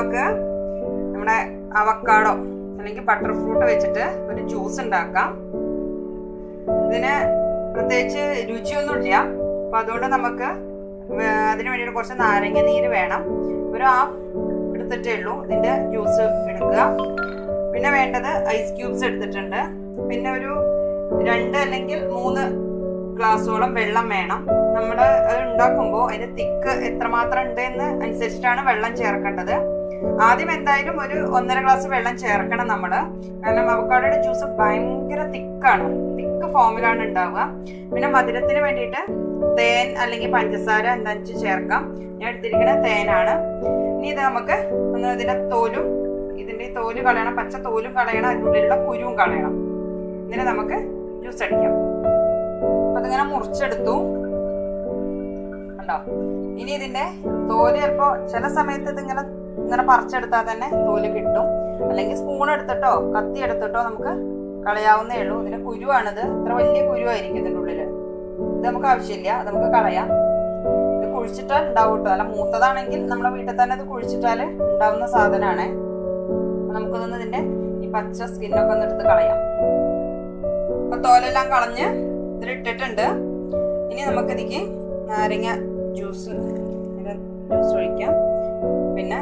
നമുക്ക് നമ്മുടെ അവക്കാടോ അല്ലെങ്കിൽ ബട്ടർ ഫ്രൂട്ട് വെച്ചിട്ട് ഒരു ജ്യൂസ് ഉണ്ടാക്കാം ഇതിന് പ്രത്യേകിച്ച് രുചിയൊന്നുമില്ല അപ്പൊ അതുകൊണ്ട് നമുക്ക് വേ- അതിന് വേണ്ടിയിട്ട് കുറച്ച് നാരങ്ങ നീര് വേണം ഒരു ഹാഫ് എടുത്തിട്ടേ ഉള്ളൂ ഇതിന്റെ ജ്യൂസ് എടുക്കുക പിന്നെ വേണ്ടത് ഐസ് ക്യൂബ്സ് എടുത്തിട്ടുണ്ട് പിന്നെ ഒരു രണ്ട് അല്ലെങ്കിൽ മൂന്ന് ഗ്ലാസ്സോളം വെള്ളം വേണം നമ്മൾ അത് ഉണ്ടാക്കുമ്പോൾ അതിന്റെ തിക്ക് എത്രമാത്രം ഉണ്ട് എന്ന് അനുസരിച്ചിട്ടാണ് വെള്ളം ചേർക്കേണ്ടത് ആദ്യം എന്തായാലും ഒരു ഒന്നര ഗ്ലാസ് വെള്ളം ചേർക്കണം നമ്മൾ കാരണം അവക്കാടോയുടെ ജ്യൂസ് ഭയങ്കര തിക്കാണ് തിക്ക് ഫോമിലാണ് ഉണ്ടാവുക പിന്നെ മധുരത്തിന് വേണ്ടിയിട്ട് തേൻ അല്ലെങ്കിൽ പഞ്ചസാര എന്താണെന്ന് വെച്ച് ചേർക്കാം ഞാൻ എടുത്തിരിക്കുന്ന തേനാണ് ഇനി ഇത് നമുക്ക് ഒന്ന് ഇതിന്റെ തോലും ഇതിന്റെ ഈ തോല് കളയണം പച്ച തോലും കളയണം അതിനുള്ളിലുള്ള കുരുവും കളയണം എന്നിട്ട് നമുക്ക് ജ്യൂസ് അടിക്കാം അപ്പൊ അതിങ്ങനെ മുറിച്ചെടുത്തു കണ്ടോ ഇനി ഇതിന്റെ തോല് ചിലപ്പോ ചില സമയത്ത് ഇതിങ്ങനെ ഇങ്ങനെ പറിച്ചെടുത്താൽ തന്നെ തോല് കിട്ടും അല്ലെങ്കിൽ സ്പൂൺ എടുത്തിട്ടോ കത്തി എടുത്തിട്ടോ നമുക്ക് കളയാവുന്നേ ഉള്ളൂ ഇതിന്റെ കുരുവാണിത് ഇത്ര വലിയ കുരുവായിരിക്കും ഇതിന്റെ ഉള്ളില് ഇത് നമുക്ക് ആവശ്യമില്ല അത് നമുക്ക് കളയാം ഇത് കുഴിച്ചിട്ടാൽ ഉണ്ടാവും കേട്ടോ അല്ല മൂത്തതാണെങ്കിൽ നമ്മുടെ വീട്ടിൽ തന്നെ ഇത് കുഴിച്ചിട്ടാൽ ഉണ്ടാവുന്ന സാധനമാണ് നമുക്കിതൊന്ന് ഇതിന്റെ ഈ പച്ച സ്കിന്നൊക്കെ ഒന്ന് എടുത്ത് കളയാം അപ്പൊ തോലെല്ലാം കളഞ്ഞ് ഇതിലിട്ടിട്ടുണ്ട് ഇനി നമുക്കിതിക്ക് നാരങ്ങ ജ്യൂസ് ജ്യൂസ് ഒഴിക്കാം പിന്നെ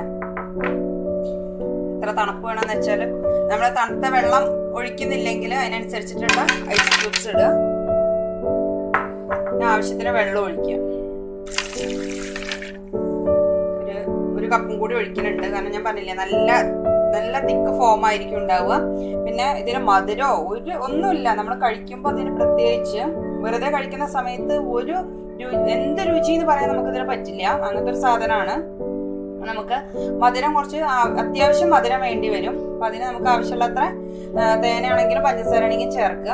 എത്ര തണുപ്പ് വേണമെന്ന് വെച്ചാൽ നമ്മൾ തണുത്ത വെള്ളം ഒഴിക്കുന്നില്ലെങ്കിൽ അതിനനുസരിച്ചിട്ടുള്ള ഐസ് ക്യൂബ്സ് ഇടുക പിന്നെ ആവശ്യത്തിന് വെള്ളം ഒഴിക്കുക ഒരു ഒരു കപ്പും കൂടി ഒഴിക്കുന്നുണ്ട് കാരണം ഞാൻ പറഞ്ഞില്ലേ നല്ല നല്ല തിക്ക് ഫോം ആയിരിക്കും ഉണ്ടാവുക പിന്നെ ഇതിന് മധുരമോ ഒരു ഒന്നുമില്ല നമ്മൾ കഴിക്കുമ്പോൾ അതിന് പ്രത്യേകിച്ച് വെറുതെ കഴിക്കുന്ന സമയത്ത് ഒരു രു- എന്ത് രുചി എന്ന് പറയാൻ നമുക്ക് ഇതിന് പറ്റില്ല അങ്ങനത്തെ ഒരു സാധനമാണ് നമുക്ക് മധുരം കുറച്ച് ആ- അത്യാവശ്യം മധുരം വേണ്ടി വരും അപ്പൊ അതിന് നമുക്ക് ആവശ്യമുള്ളത്ര ആ, തേനാണെങ്കിലും പഞ്ചസാര ആണെങ്കിലും ചേർക്കുക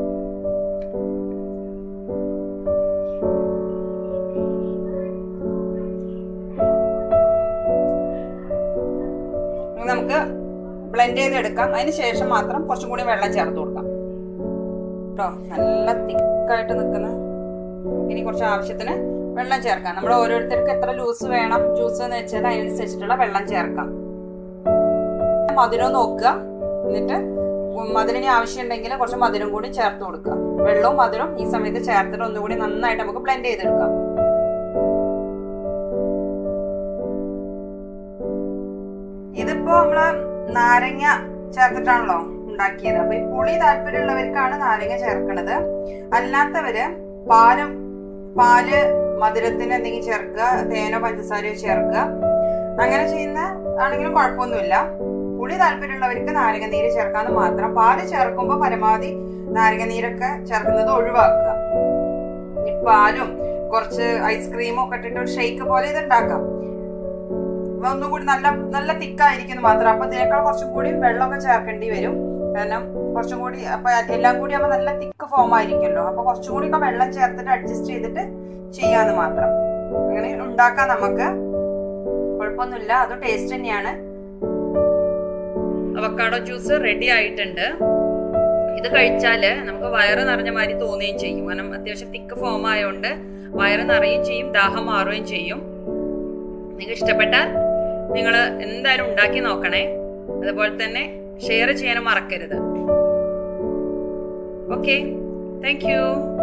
ഇനി നമുക്ക് ബ്ലെൻഡ് ചെയ്തെടുക്കാം അതിന് ശേഷം മാത്രം കുറച്ചും കൂടി വെള്ളം ചേർത്ത് കൊടുക്കാം കേട്ടോ നല്ല തിക്കായിട്ട് നിൽക്കുന്ന ഇനി കുറച്ച് ആവശ്യത്തിന് വെള്ളം ചേർക്കാം നമ്മൾ ഓരോരുത്തർക്ക് എത്ര ലൂസ് വേണം ജ്യൂസ് എന്ന് വെച്ചാൽ അതിനനുസരിച്ചിട്ടുള്ള വെള്ളം ചേർക്കാം മധുരം നോക്കുക എന്നിട്ട് മധുരത്തിന് ആവശ്യമുണ്ടെങ്കിൽ കുറച്ച് മധുരം കൂടി ചേർത്ത് കൊടുക്കുക വെള്ളവും മധുരവും ഈ സമയത്ത് ചേർത്തിട്ട് ഒന്നുകൂടി നന്നായിട്ട് നമുക്ക് ബ്ലെൻഡ് ചെയ്തെടുക്കാം ഇതിപ്പോ നമ്മള് നാരങ്ങ ചേർത്തിട്ടാണല്ലോ ഉണ്ടാക്കിയത് അപ്പൊ ഈ പുളി താല്പര്യമുള്ളവർക്കാണ് നാരങ്ങ ചേർക്കണത് അല്ലാത്തവര് പാലും പാല് മധുരത്തിന് എന്തെങ്കിലും ചേർക്കുക തേനോ പഞ്ചസാരയോ ചേർക്കുക അങ്ങനെ ചെയ്യുന്ന ആണെങ്കിലും കുഴപ്പമൊന്നുമില്ല പുളി താല്പര്യമുള്ളവർക്ക് നാരങ്ങ നീര് ചേർക്കാന്ന് മാത്രം പാല് ചേർക്കുമ്പോൾ പരമാവധി നാരങ്ങ നീരൊക്കെ ചേർക്കുന്നത് ഒഴിവാക്കുക ഈ പാലും കുറച്ച് ഐസ്ക്രീമും ഒക്കെ ഇട്ടിട്ട് ഒരു ഷെയ്ക്ക് പോലെ ഇത് ഉണ്ടാക്കാം അപ്പൊ ഒന്നും കൂടി നല്ല നല്ല തിക്കായിരിക്കുന്നു മാത്രം അപ്പൊ ഇതിനേക്കാൾ കുറച്ചും കൂടി വെള്ളമൊക്കെ ചേർക്കേണ്ടി വരും കാരണം കുറച്ചും കൂടി അപ്പൊ എല്ലാം കൂടി ആകുമ്പോൾ നല്ല തിക്ക് ഫോം ആയിരിക്കുമല്ലോ അപ്പൊ കുറച്ചും കൂടി ഒക്കെ വെള്ളം ചേർത്തിട്ട് അഡ്ജസ്റ്റ് ചെയ്തിട്ട് ചെയ്യാന്ന് മാത്രം അങ്ങനെ ഉണ്ടാക്കാം നമുക്ക് കുഴപ്പമൊന്നുമില്ല അത് ടേസ്റ്റ് തന്നെയാണ് അവക്കാടോ ജ്യൂസ് റെഡി ആയിട്ടുണ്ട് ഇത് കഴിച്ചാല് നമുക്ക് വയറ് നിറഞ്ഞ മാതിരി തോന്നുകയും ചെയ്യും കാരണം അത്യാവശ്യം തിക്ക് ഫോം ആയതുകൊണ്ട് വയറ് നിറയുകയും ചെയ്യും ദാഹം മാറുകയും ചെയ്യും നിങ്ങൾക്ക് ഇഷ്ടപ്പെട്ടാൽ നിങ്ങൾ എന്തായാലും ഉണ്ടാക്കി നോക്കണേ അതുപോലെ തന്നെ ഷെയർ ചെയ്യാനും മറക്കരുത് ഓക്കെ താങ്ക് യു